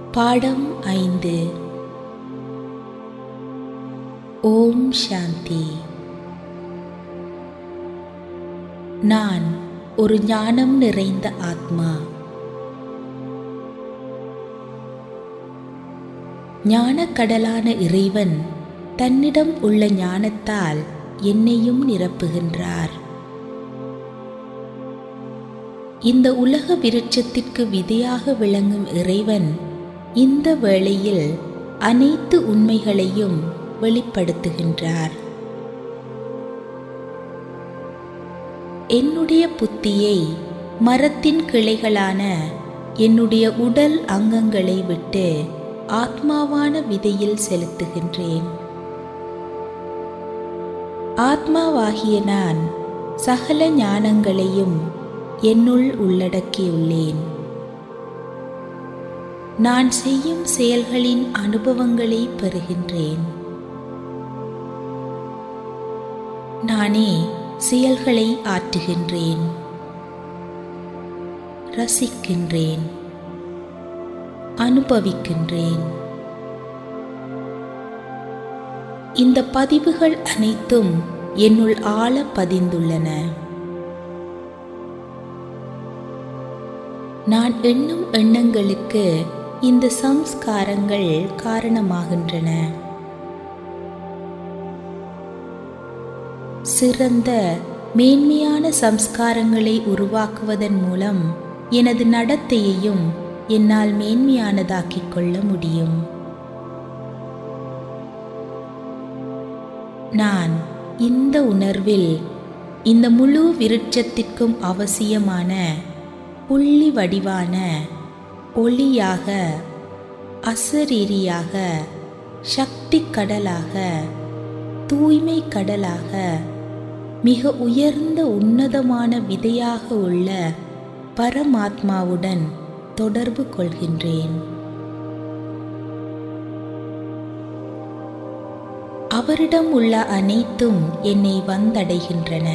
பாடம் ஐந்து ஓம் சாந்தி நான் ஒரு ஞானம் நிறைந்த ஆத்மா ஞானக்கடலான இறைவன் தன்னிடம் உள்ள ஞானத்தால் என்னையும் நிரப்புகின்றார் இந்த உலக விருட்சத்திற்கு விதையாக விளங்கும் இறைவன் இந்த வேளையில் அனைத்து உண்மைகளையும் வெளிப்படுத்துகின்றார் என்னுடைய புத்தியை மரத்தின் கிளைகளான என்னுடைய உடல் அங்கங்களை விட்டு ஆத்மாவான விதையில் செலுத்துகின்றேன் ஆத்மாவாகிய நான் சகல ஞானங்களையும் என்னுள் உள்ளடக்கியுள்ளேன் நான் செய்யும் செயல்களின் அனுபவங்களை பெறுகின்றேன் நானே செயல்களை ஆற்றுகின்றேன் ரசிக்கின்றேன் அனுபவிக்கின்றேன் இந்த பதிவுகள் அனைத்தும் என்னுள் ஆழ பதிந்துள்ளன நான் எண்ணும் எண்ணங்களுக்கு இந்த சம்ஸ்காரங்கள் காரணமாகின்றன சிறந்த மேன்மையான சம்ஸ்காரங்களை உருவாக்குவதன் மூலம் எனது நடத்தையையும் என்னால் மேன்மையானதாக்கிக் கொள்ள முடியும் நான் இந்த உணர்வில் இந்த முழு விருட்சத்திற்கும் அவசியமான புள்ளி வடிவான ஒளியாக அசரீரியாக சக்தி கடலாக தூய்மை கடலாக மிக உயர்ந்த உன்னதமான விதையாக உள்ள பரமாத்மாவுடன் தொடர்பு கொள்கின்றேன் அவரிடம் உள்ள அனைத்தும் என்னை வந்தடைகின்றன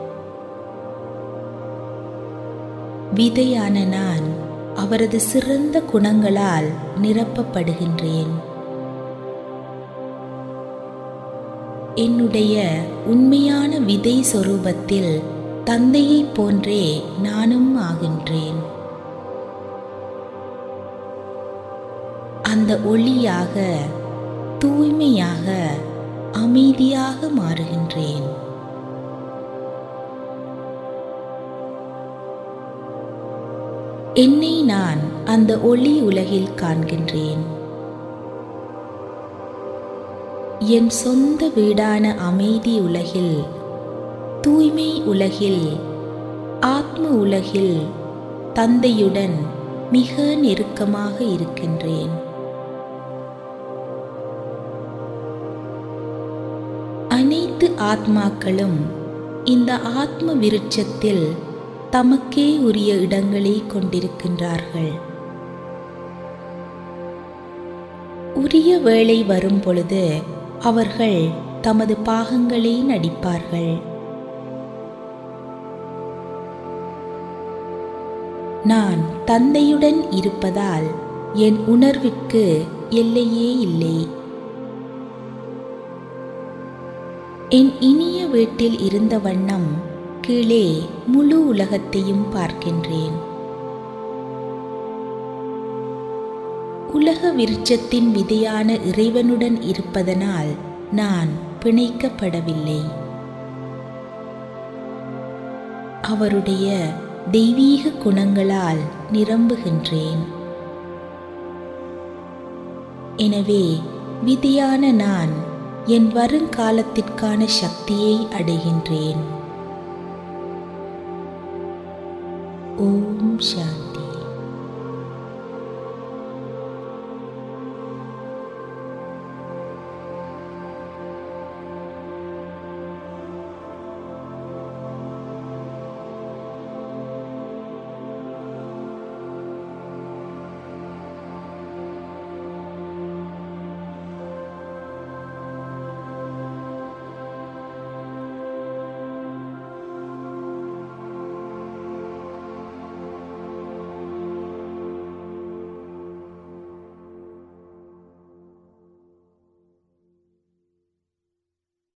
விதையான நான் அவரது சிறந்த குணங்களால் நிரப்பப்படுகின்றேன் என்னுடைய உண்மையான விதை சொரூபத்தில் தந்தையைப் போன்றே நானும் ஆகின்றேன் அந்த ஒளியாக தூய்மையாக அமைதியாக மாறுகின்றேன் என்னை நான் அந்த ஒளி உலகில் காண்கின்றேன் என் சொந்த வீடான அமைதி உலகில் தூய்மை உலகில் ஆத்ம உலகில் தந்தையுடன் மிக நெருக்கமாக இருக்கின்றேன் அனைத்து ஆத்மாக்களும் இந்த ஆத்ம விருட்சத்தில் தமக்கே உரிய இடங்களை கொண்டிருக்கின்றார்கள் உரிய வேளை வரும் பொழுது அவர்கள் தமது பாகங்களை நடிப்பார்கள் நான் தந்தையுடன் இருப்பதால் என் உணர்விற்கு எல்லையே இல்லை என் இனிய வீட்டில் இருந்த வண்ணம் கீழே முழு உலகத்தையும் பார்க்கின்றேன் உலக விருட்சத்தின் விதையான இறைவனுடன் இருப்பதனால் நான் பிணைக்கப்படவில்லை அவருடைய தெய்வீக குணங்களால் நிரம்புகின்றேன் எனவே விதியான நான் என் வருங்காலத்திற்கான சக்தியை அடைகின்றேன் ஓம் சாந்தி